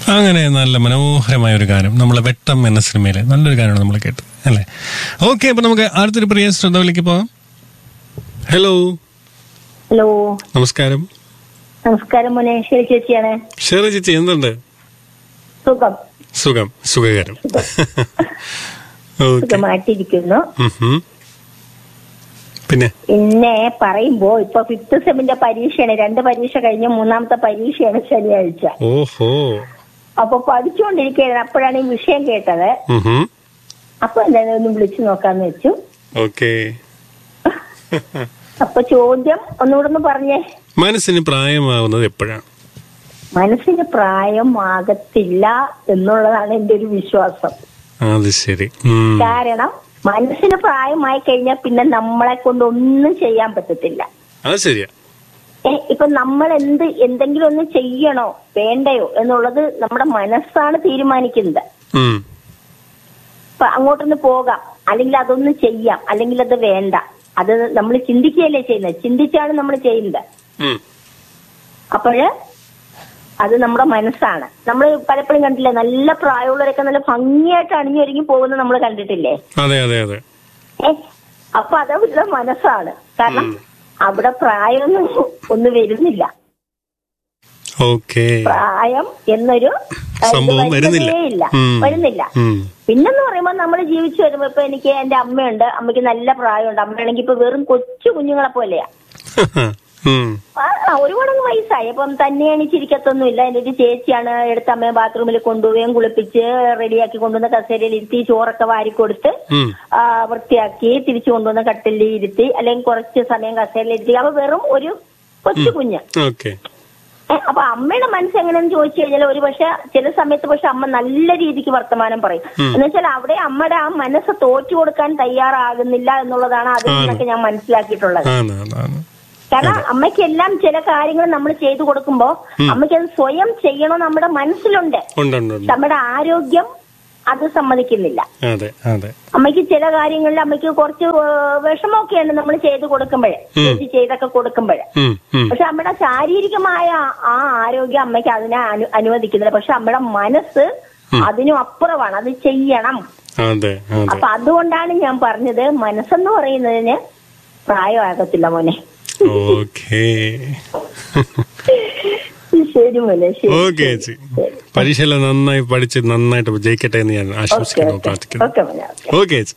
അങ്ങനെ നല്ല മനോഹരമായ ഒരു ഗാനം നമ്മളെ വെട്ടം എന്ന സിനിമയിലെ നല്ലൊരു ഗാനമാണ് നമ്മൾ കേട്ടത് അല്ലേ ഓക്കെ അപ്പൊ നമുക്ക് അടുത്തൊരു പ്രിയ ശ്രദ്ധയിലേക്ക് പോവാം ഹലോ ഹലോ നമസ്കാരം നമസ്കാരം മോനെ ശരി ചേച്ചിയാണ് ഷെറ ചേച്ചി എന്തുണ്ട് സുഖം സുഖം സുഖകരം ഓക്കെ സുഖമായിട്ടിരിക്കുന്നു പിന്നെ പിന്നെ പറയുമ്പോ ഇപ്പൊ ഫിഫ്ത് സെമിന്റെ പരീക്ഷയാണ് രണ്ട് പരീക്ഷ കഴിഞ്ഞ് മൂന്നാമത്തെ പരീക്ഷയാണ് ശനിയാഴ്ച ഓഹോ അപ്പൊ പഠിച്ചുകൊണ്ടിരിക്കുകയാണ് അപ്പോഴാണ് ഈ വിഷയം കേട്ടത് അപ്പൊ എന്തായാലും ഒന്ന് വിളിച്ചു നോക്കാന്ന് വെച്ചു ഓക്കെ അപ്പൊ ചോദ്യം ഒന്നുകൂടെ ഒന്ന് പറഞ്ഞേ മനസ്സിന് പ്രായമാവുന്നത് എപ്പോഴാണ് മനസ്സിന് പ്രായം ആകത്തില്ല എന്നുള്ളതാണ് എന്റെ ഒരു വിശ്വാസം അത് ശരി ഉം. കാരണം മനസ്സിന് പ്രായമായി കഴിഞ്ഞാൽ പിന്നെ നമ്മളെ കൊണ്ട് ഒന്നും ചെയ്യാൻ പറ്റത്തില്ല അത് ശരിയാ ഏ, ഇപ്പൊ നമ്മൾ എന്ത് എന്തെങ്കിലും ഒന്ന് ചെയ്യണോ വേണ്ടയോ എന്നുള്ളത് നമ്മുടെ മനസ്സാണ് തീരുമാനിക്കുന്നത് ഉം. ഇപ്പൊ അങ്ങോട്ടൊന്ന് പോകാം അല്ലെങ്കിൽ അതൊന്ന് ചെയ്യാം അല്ലെങ്കിൽ അത് വേണ്ട അത് നമ്മൾ ചിന്തിക്കുകയല്ലേ ചെയ്യുന്നത് ചിന്തിച്ചാണ് നമ്മൾ ചെയ്യുന്നത് ഉം. അപ്പോഴ് അത് നമ്മുടെ മനസ്സാണ് നമ്മൾ പലപ്പോഴും കണ്ടില്ലേ നല്ല പ്രായമുള്ളവരൊക്കെ നല്ല ഭംഗിയായിട്ട് അണിഞ്ഞൊരുങ്ങി പോകുന്നത് നമ്മൾ കണ്ടിട്ടില്ലേ അതെ അതെ അതെ ഏ അപ്പൊ അത് അവരുടെ മനസ്സാണ് കാരണം അവിടെ പ്രായമൊന്നും ഒന്നും വരുന്നില്ല ഓക്കെ പ്രായം എന്നൊരു ആ, ഇത് സംഭവം വരുന്നില്ല. വരുന്നതേയില്ല. ഉം. വരുന്നില്ല ഉം. പിന്നെന്ന് പറയുമ്പോൾ നമ്മൾ ജീവിച്ചു വരുമ്പോ ഇപ്പൊ എനിക്ക് എന്റെ അമ്മയുണ്ട് അമ്മയ്ക്ക് നല്ല പ്രായമുണ്ട് അമ്മയാണെങ്കിൽ ഇപ്പൊ വെറും കൊച്ചു കുഞ്ഞുങ്ങളെ പോലെയാ ഉം. ആ, ആ, ഒരുപാടങ്ങ് വയസ്സായി അപ്പം തന്നെ എണീച്ചിരിക്കത്തൊന്നുമില്ല എന്റെ ഒരു ചേച്ചിയാണ് എടുത്ത് അമ്മയെ ബാത്റൂമിൽ കൊണ്ടുപോവുകയും കുളിപ്പിച്ച് റെഡിയാക്കി കൊണ്ടുവന്ന് കസേരയിൽ ഇരുത്തി ചോറൊക്കെ വാരി കൊടുത്ത് ഉം. ആ, വൃത്തിയാക്കി തിരിച്ചു കൊണ്ടുവന്ന് കട്ടിലിൽ ഇരുത്തി അല്ലെങ്കിൽ കുറച്ച് സമയം കസേരയിൽ ഇരുത്തി അപ്പൊ വെറും ഒരു കൊച്ചു കുഞ്ഞ് ഓക്കെ ഏ, അപ്പൊ അമ്മയുടെ മനസ്സ് എങ്ങനെയെന്ന് ചോദിച്ചു കഴിഞ്ഞാൽ ഒരു പക്ഷെ ചില സമയത്ത് പക്ഷെ അമ്മ നല്ല രീതിക്ക് വർത്തമാനം പറയും എന്ന് വെച്ചാൽ അവിടെ അമ്മയുടെ ആ മനസ്സ് തോറ്റു കൊടുക്കാൻ തയ്യാറാകുന്നില്ല എന്നുള്ളതാണ് അതിൽ നിന്നൊക്കെ ഞാൻ മനസ്സിലാക്കിയിട്ടുള്ളത് ആണ് ആണ് ആണ് കാരണം അമ്മയ്ക്ക് എല്ലാം ചില കാര്യങ്ങൾ നമ്മൾ ചെയ്തു കൊടുക്കുമ്പോ അമ്മയ്ക്ക് അത് സ്വയം ചെയ്യണം നമ്മുടെ മനസ്സിലുണ്ട് ഉണ്ട് ഉണ്ട് ഉണ്ട് നമ്മുടെ ആരോഗ്യം അത് സമ്മതിക്കുന്നില്ല അതെ അതെ അമ്മയ്ക്ക് ചില കാര്യങ്ങളിൽ അമ്മയ്ക്ക് കുറച്ച് ഏഹ്, വിഷമമൊക്കെയാണ് നമ്മൾ ചെയ്തു കൊടുക്കുമ്പോഴേ ചേച്ചി ചെയ്തൊക്കെ കൊടുക്കുമ്പോഴേ ഉം. ഉം. പക്ഷെ അമ്മയുടെ ശാരീരികമായ ആ ആരോഗ്യം അമ്മയ്ക്ക് അതിനെ അനു- അനുവദിക്കുന്നില്ല പക്ഷെ അമ്മയുടെ മനസ്സ് അതിനും അപ്പുറമാണ് അത് ചെയ്യണം അതെ അതെ അപ്പൊ അതുകൊണ്ടാണ് ഞാൻ പറഞ്ഞത് മനസ്സെന്ന് പറയുന്നതിന് പ്രായമാകത്തില്ല മോനെ ഓക്കെ ശരി മോനെ ശരി ഓക്കെ ചേച്ചി പരീക്ഷയെല്ലാം നന്നായി പഠിച്ച് നന്നായിട്ട് ജയിക്കട്ടെ എന്ന് ഞാൻ ഓക്കെ ആശംസിക്കുന്നു ഓക്കെ പ്രാർത്ഥിക്കുന്നു ഓക്കെ മോനെ ഓക്കെ ഓക്കെ ചേച്ചി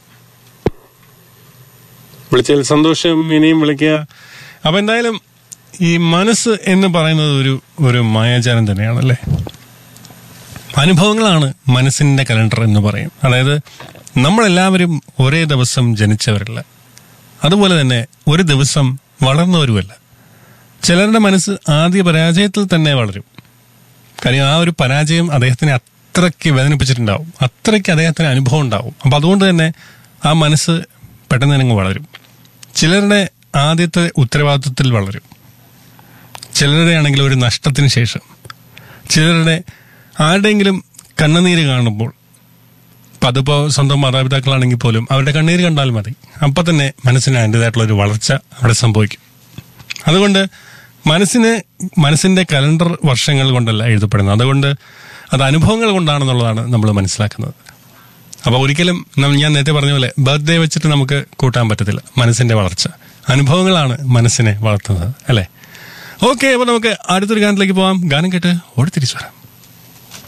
വിളിച്ചതിൽ സന്തോഷം ഇനിയും വിളിക്കുക അപ്പൊ എന്തായാലും ഈ മനസ്സ് എന്ന് പറയുന്നത് ഒരു ഒരു മായാജാലം തന്നെയാണല്ലേ അനുഭവങ്ങളാണ് മനസ്സിന്റെ കലണ്ടർ എന്ന് പറയും അതായത് നമ്മളെല്ലാവരും ഒരേ ദിവസം ജനിച്ചവരല്ല അതുപോലെ തന്നെ ഒരു ദിവസം വളർന്നവരുമല്ല ചിലരുടെ മനസ്സ് ആദ്യ പരാജയത്തിൽ തന്നെ വളരും കാര്യം ആ ഒരു പരാജയം അദ്ദേഹത്തിനെ അത്രയ്ക്ക് വേദനിപ്പിച്ചിട്ടുണ്ടാവും അത്രയ്ക്ക് അദ്ദേഹത്തിന് അനുഭവം ഉണ്ടാവും അപ്പം അതുകൊണ്ട് തന്നെ ആ മനസ്സ് പെട്ടെന്ന് തന്നെ അങ്ങ് വളരും ചിലരുടെ ആദ്യത്തെ ഉത്തരവാദിത്വത്തിൽ വളരും ചിലരുടെ ആണെങ്കിൽ ഒരു നഷ്ടത്തിന് ശേഷം ചിലരുടെ ആരുടെയെങ്കിലും കണ്ണുനീര് കാണുമ്പോൾ അപ്പം അതിപ്പോൾ സ്വന്തം മാതാപിതാക്കളാണെങ്കിൽ പോലും അവരുടെ കണ്ണീര് കണ്ടാൽ മതി അപ്പം തന്നെ മനസ്സിന് അതിൻ്റെതായിട്ടുള്ള ഒരു വളർച്ച അവിടെ സംഭവിക്കും അതുകൊണ്ട് മനസ്സിന് മനസ്സിന്റെ കലണ്ടർ വർഷങ്ങൾ കൊണ്ടല്ല എഴുതപ്പെടുന്നത് അതുകൊണ്ട് അത് അനുഭവങ്ങൾ കൊണ്ടാണെന്നുള്ളതാണ് നമ്മൾ മനസ്സിലാക്കുന്നത് അപ്പോൾ ഒരിക്കലും നം- ഞാൻ നേരത്തെ പറഞ്ഞ പോലെ ബർത്ത്ഡേ വെച്ചിട്ട് നമുക്ക് കൂട്ടാൻ പറ്റത്തില്ല മനസ്സിന്റെ വളർച്ച അനുഭവങ്ങളാണ് മനസ്സിനെ വളർത്തുന്നത് അല്ലേ ഓക്കെ അപ്പോൾ നമുക്ക് അടുത്തൊരു ഗാനത്തിലേക്ക് പോവാം ഗാനം കേട്ട് ഓടി തിരിച്ചു വരാം